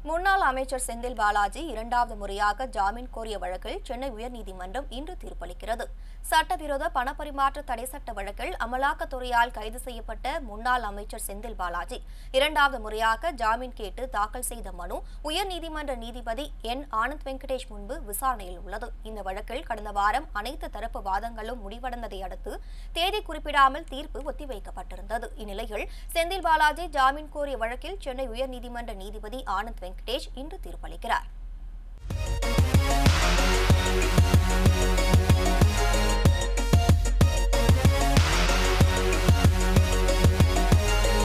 முன்னாள் அமைச்சர் செந்தில் பாலாஜி இரண்டாவது முறையாக ஜாமீன் கோரிய வழக்கில் சென்னை உயர்நீதிமன்றம் இன்று தீர்ப்பளிக்கிறது சட்டவிரோத பணப்பரிமாற்ற தடை சட்ட வழக்கில் அமலாக்கத்துறையால் கைது செய்யப்பட்ட முன்னாள் அமைச்சர் செந்தில் பாலாஜி இரண்டாவது முறையாக ஜாமீன் கேட்டு தாக்கல் செய்த மனு உயர்நீதிமன்ற நீதிபதி என் ஆனந்த் வெங்கடேஷ் முன்பு விசாரணையில் உள்ளது இந்த வழக்கில் கடந்த வாரம் அனைத்து தரப்பு வாதங்களும் முடிவடைந்ததை அடுத்து தேதி குறிப்பிடாமல் தீர்ப்பு ஒத்திவைக்கப்பட்டிருந்தது இந்நிலையில் செந்தில் பாலாஜி ஜாமீன் கோரிய வழக்கில் சென்னை உயர்நீதிமன்ற நீதிபதி ஆனந்த் வெங்கடேஷ் இன்று தீர்ப்பளிக்கிறார்